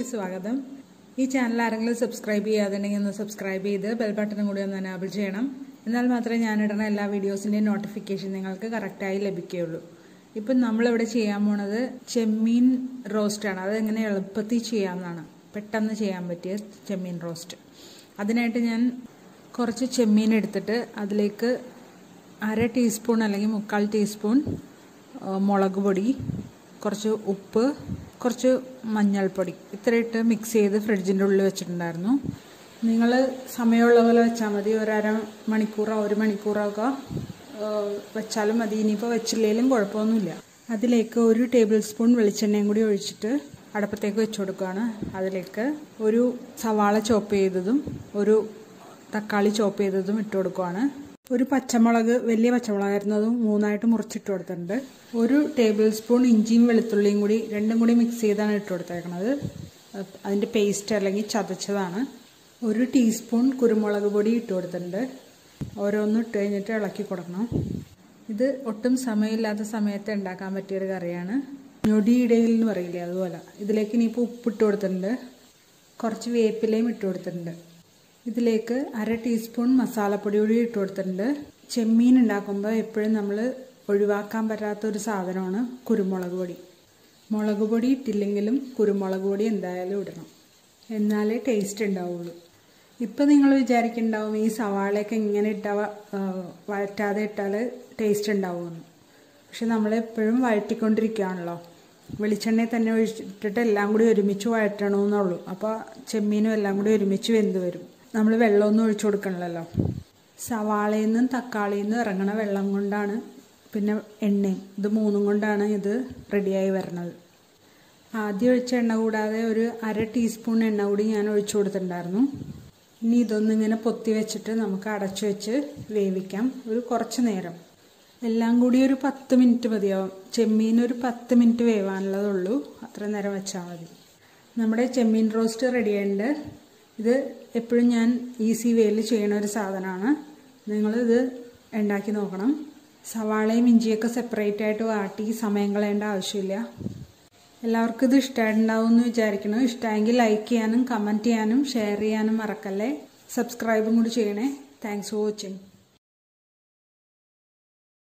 സ്വാഗതം ഈ ചാനൽ ആരെങ്കിലും സബ്സ്ക്രൈബ് ചെയ്യാതുണ്ടെങ്കിൽ ഒന്ന് സബ്സ്ക്രൈബ് ചെയ്ത് ബെൽ ബട്ടണും കൂടി ഒന്ന് എനാബിൾ ചെയ്യണം എന്നാൽ മാത്രമേ ഞാനിടുന്ന എല്ലാ വീഡിയോസിൻ്റെയും നോട്ടിഫിക്കേഷൻ നിങ്ങൾക്ക് കറക്റ്റായി ലഭിക്കുകയുള്ളൂ ഇപ്പം നമ്മളിവിടെ ചെയ്യാൻ പോണത് ചെമ്മീൻ റോസ്റ്റാണ് അത് എങ്ങനെ എളുപ്പത്തിൽ ചെയ്യാമെന്നാണ് പെട്ടെന്ന് ചെയ്യാൻ പറ്റിയ ചെമ്മീൻ റോസ്റ്റ് അതിനായിട്ട് ഞാൻ കുറച്ച് ചെമ്മീൻ എടുത്തിട്ട് അതിലേക്ക് അര ടീസ്പൂൺ അല്ലെങ്കിൽ മുക്കാൽ ടീസ്പൂൺ മുളക് പൊടി കുറച്ച് ഉപ്പ് കുറച്ച് മഞ്ഞൾപ്പൊടി ഇത്ര ഇട്ട് മിക്സ് ചെയ്ത് ഫ്രിഡ്ജിൻ്റെ ഉള്ളിൽ വെച്ചിട്ടുണ്ടായിരുന്നു നിങ്ങൾ സമയമുള്ള പോലെ വെച്ചാൽ മതി ഒരു അര മണിക്കൂറോ ഒരു മണിക്കൂറോ ഒക്കെ വെച്ചാലും മതി ഇനിയിപ്പോൾ വെച്ചില്ലെങ്കിലും കുഴപ്പമൊന്നുമില്ല അതിലേക്ക് ഒരു ടേബിൾ സ്പൂൺ വെളിച്ചെണ്ണയും കൂടി ഒഴിച്ചിട്ട് അടുപ്പത്തേക്ക് വെച്ച് കൊടുക്കുകയാണ് അതിലേക്ക് ഒരു സവാള ചോപ്പ് ചെയ്തതും ഒരു തക്കാളി ചോപ്പ് ചെയ്തതും ഇട്ട് കൊടുക്കുകയാണ് ഒരു പച്ചമുളക് വലിയ പച്ചമുളകായിരുന്നതും മൂന്നായിട്ട് മുറിച്ചിട്ട് കൊടുത്തിട്ടുണ്ട് ഒരു ടേബിൾ സ്പൂൺ ഇഞ്ചിയും വെളുത്തുള്ളിയും കൂടി രണ്ടും കൂടി മിക്സ് ചെയ്താണ് ഇട്ട് കൊടുത്തേക്കണത് അതിൻ്റെ പേസ്റ്റ് അല്ലെങ്കിൽ ചതച്ചതാണ് ഒരു ടീസ്പൂൺ കുരുമുളക് പൊടി ഇട്ട് കൊടുത്തിട്ടുണ്ട് ഓരോന്നും ഇട്ട് കഴിഞ്ഞിട്ട് ഇളക്കി കൊടുക്കണം ഇത് ഒട്ടും സമയമില്ലാത്ത സമയത്ത് ഉണ്ടാക്കാൻ പറ്റിയൊരു കറിയാണ് ഞൊടിയിടയിൽ എന്ന് പറയില്ലേ അതുപോലെ ഇതിലേക്ക് ഇനിയിപ്പോൾ ഉപ്പിട്ട് കൊടുത്തിട്ടുണ്ട് കുറച്ച് വേപ്പിലയും ഇട്ട് കൊടുത്തിട്ടുണ്ട് ഇതിലേക്ക് അര ടീസ്പൂൺ മസാലപ്പൊടി കൂടി ഇട്ട് കൊടുത്തിട്ടുണ്ട് ചെമ്മീൻ ഉണ്ടാക്കുമ്പോൾ എപ്പോഴും നമ്മൾ ഒഴിവാക്കാൻ പറ്റാത്ത ഒരു സാധനമാണ് കുരുമുളക് പൊടി മുളക് പൊടി ഇട്ടില്ലെങ്കിലും കുരുമുളക് പൊടി എന്തായാലും ഇടണം എന്നാലേ ടേസ്റ്റ് ഉണ്ടാവുള്ളൂ ഇപ്പം നിങ്ങൾ വിചാരിക്കുന്നുണ്ടാവും ഈ സവാളയൊക്കെ ഇങ്ങനെ ഇട്ടാൽ വഴറ്റാതെ ഇട്ടാൽ ടേസ്റ്റ് ഉണ്ടാവുമെന്ന് പക്ഷെ നമ്മളെപ്പോഴും വഴറ്റിക്കൊണ്ടിരിക്കുകയാണല്ലോ വെളിച്ചെണ്ണയിൽ തന്നെ ഒഴിച്ചിട്ടിട്ട് എല്ലാം കൂടി ഒരുമിച്ച് വഴറ്റണമെന്നുള്ളൂ അപ്പോൾ ചെമ്മീനും എല്ലാം കൂടി ഒരുമിച്ച് വെന്ത് വരും നമ്മൾ വെള്ളമൊന്നും ഒഴിച്ചു കൊടുക്കണമല്ലോ സവാളയിൽ നിന്നും തക്കാളിയിൽ നിന്നും ഇറങ്ങണ വെള്ളം കൊണ്ടാണ് പിന്നെ എണ്ണയും ഇത് മൂന്നും കൊണ്ടാണ് ഇത് റെഡിയായി വരണത് ആദ്യം ഒഴിച്ച എണ്ണ കൂടാതെ ഒരു അര ടീസ്പൂൺ എണ്ണ കൂടി ഞാൻ ഒഴിച്ചു കൊടുത്തിട്ടുണ്ടായിരുന്നു ഇനി ഇതൊന്നും ഇങ്ങനെ പൊത്തി വെച്ചിട്ട് നമുക്ക് അടച്ചു വെച്ച് വേവിക്കാം ഒരു കുറച്ച് നേരം എല്ലാം കൂടി ഒരു പത്ത് മിനിറ്റ് മതിയാവും ചെമ്മീൻ ഒരു പത്ത് മിനിറ്റ് വേവാനുള്ളതുള്ളൂ അത്ര നേരം വെച്ചാൽ മതി നമ്മുടെ ചെമ്മീൻ റോസ്റ്റ് റെഡിയായിട്ടുണ്ട് ഇത് എപ്പോഴും ഞാൻ ഈസി വേയിൽ ചെയ്യണ ഒരു സാധനമാണ് നിങ്ങളിത് ഉണ്ടാക്കി നോക്കണം സവാളയും ഇഞ്ചിയൊക്കെ സെപ്പറേറ്റ് ആയിട്ട് വാട്ടി സമയം കളയേണ്ട ആവശ്യമില്ല എല്ലാവർക്കും ഇത് ഇഷ്ടമായിട്ടുണ്ടാവും എന്ന് വിചാരിക്കുന്നു ഇഷ്ടമെങ്കിൽ ലൈക്ക് ചെയ്യാനും കമൻറ്റ് ചെയ്യാനും ഷെയർ ചെയ്യാനും മറക്കല്ലേ സബ്സ്ക്രൈബും കൂടി ചെയ്യണേ താങ്ക്സ് ഫോർ വാച്ചിങ്